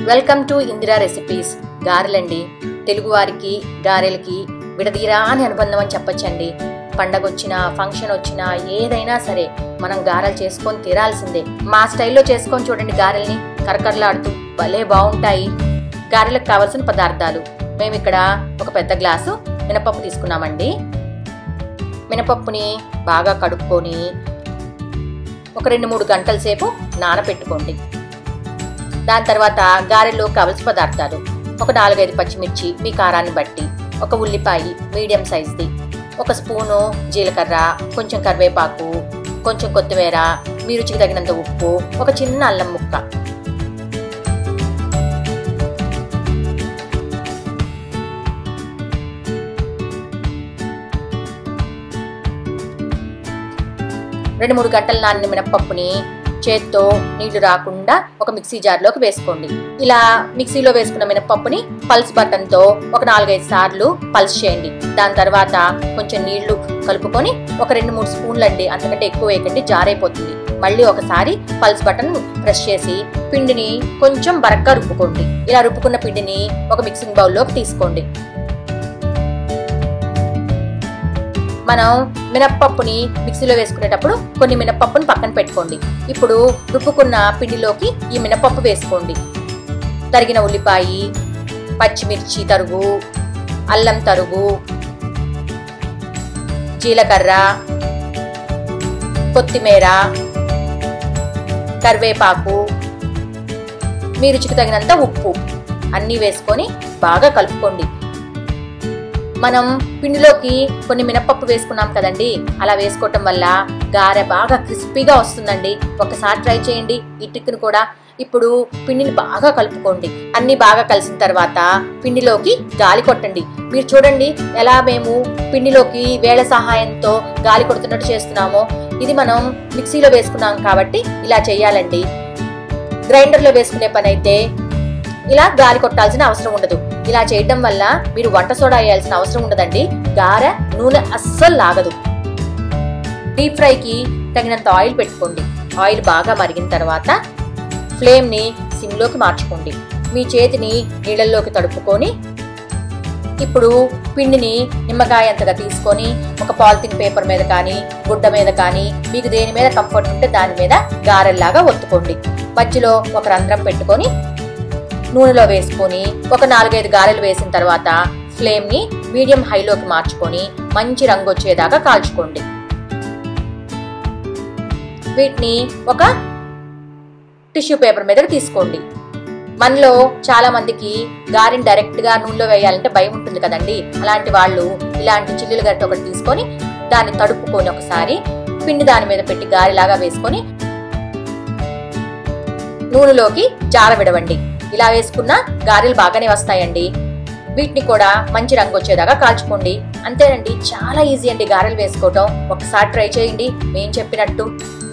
welcome to Indira recipes గారెలండి తెలుగువారికి గారెలకి విడదీరా అని అనుబంధం అని చెప్పొచ్చండి పండగ వచ్చినా ఫంక్షన్ వచ్చినా ఏదైనా సరే మనం గారెలు చేసుకొని తీరాల్సిందే మా స్టైల్లో చేసుకొని చూడండి గారెల్ని కరకరలాడుతూ భలే బాగుంటాయి గారెలకు కావలసిన పదార్థాలు మేము ఇక్కడ ఒక పెద్ద గ్లాసు మినపప్పు తీసుకున్నామండి మినపప్పుని బాగా కడుక్కొని ఒక రెండు మూడు గంటల సేపు నానబెట్టుకోండి దాని తర్వాత గారెలో కావలసిన పదార్థాలు ఒక నాలుగైదు పచ్చిమిర్చి మీ కారాన్ని బట్టి ఒక ఉల్లిపాయ మీడియం సైజ్ది ఒక స్పూను జీలకర్ర కొంచెం కరివేపాకు కొంచెం కొత్తిమీర మీ రుచికి తగినంత ఉప్పు ఒక చిన్న అల్లం ముక్క రెండు మూడు గంటల నానిన మినపప్పుని చేత్తో నీళ్లు రాకుండా ఒక మిక్సీ జార్లోకి వేసుకోండి ఇలా మిక్సీలో వేసుకున్న మినపప్పుని పల్స్ బటన్తో ఒక నాలుగైదు సార్లు పల్స్ చేయండి దాని తర్వాత కొంచెం నీళ్లు కలుపుకొని ఒక రెండు మూడు స్పూన్లు అండి అంతకంటే ఎక్కువ వేయకండి జారైపోతుంది మళ్ళీ ఒకసారి పల్స్ బటన్ ప్రెస్ చేసి పిండిని కొంచెం బరగ్గా రుబ్బుకోండి ఇలా రుబ్బుకున్న పిండిని ఒక మిక్సింగ్ బౌల్లోకి తీసుకోండి మనం మినప్పప్పుని మిక్సీలో వేసుకునేటప్పుడు కొన్ని మినప్పప్పుని పక్కన పెట్టుకోండి ఇప్పుడు రుబ్బుకున్న పిండిలోకి ఈ మినపప్పు వేసుకోండి తరిగిన ఉల్లిపాయ పచ్చిమిర్చి తరుగు అల్లం తరుగు జీలకర్ర కొత్తిమీర కరివేపాకు మీ రుచికి తగినంత ఉప్పు అన్నీ వేసుకొని బాగా కలుపుకోండి మనం పిండిలోకి కొన్ని మినపప్పు వేసుకున్నాం కదండి అలా వేసుకోవటం వల్ల గారె బాగా క్రిస్పీగా వస్తుందండి ఒకసారి ట్రై చేయండి ఈ టిక్ను కూడా ఇప్పుడు పిండిని బాగా కలుపుకోండి అన్ని బాగా కలిసిన తర్వాత పిండిలోకి గాలి కొట్టండి మీరు చూడండి ఎలా మేము పిండిలోకి వేళ సహాయంతో గాలి కొడుతున్నట్టు చేస్తున్నామో ఇది మనం మిక్సీలో వేసుకున్నాం కాబట్టి ఇలా చేయాలండి గ్రైండర్లో వేసుకునే పని అయితే ఇలా గాలి కొట్టాల్సిన అవసరం ఉండదు ఇలా చేయడం వల్ల మీరు వంట సోడా వేయాల్సిన అవసరం ఉండదండి గారె నూనె అస్సలు లాగదు డీప్ ఫ్రైకి తగినంత ఆయిల్ పెట్టుకోండి ఆయిల్ బాగా మరిగిన తర్వాత ఫ్లేమ్ని సిమ్లోకి మార్చుకోండి మీ చేతిని నీళ్ళల్లోకి తడుపుకొని ఇప్పుడు పిండిని నిమ్మకాయ అంతగా తీసుకొని ఒక పాలిథిన్ పేపర్ మీద కానీ గుడ్డ మీద కానీ మీకు దేని మీద కంఫర్ట్ ఉంటే దాని మీద గారెల్లాగా ఒత్తుకోండి మధ్యలో ఒక రంధ్రం పెట్టుకొని నూనెలో వేసుకొని ఒక నాలుగైదు గారెలు వేసిన తర్వాత ఫ్లేమ్ని మీడియం హైలోకి మార్చుకొని మంచి రంగు వచ్చేదాకా కాల్చుకోండి వీటిని ఒక టిష్యూ పేపర్ మీదకి తీసుకోండి మనలో చాలా మందికి గారిని డైరెక్ట్ గా నూనెలో వేయాలంటే భయం ఉంటుంది కదండి అలాంటి వాళ్ళు ఇలాంటి చిల్లులు గట్ట ఒకటి తీసుకొని దాన్ని తడుపుకొని ఒకసారి పిండి దాని మీద పెట్టి గారెలాగా వేసుకొని నూనెలోకి జారవిడవండి ఇలా వేసుకున్న గారెలు బాగానే వస్తాయండి వీటిని కూడా మంచి రంగు వచ్చేదాకా కాల్చుకోండి అంతేనండి చాలా ఈజీ అండి గారెలు వేసుకోవటం ఒకసారి ట్రై చేయండి మేం చెప్పినట్టు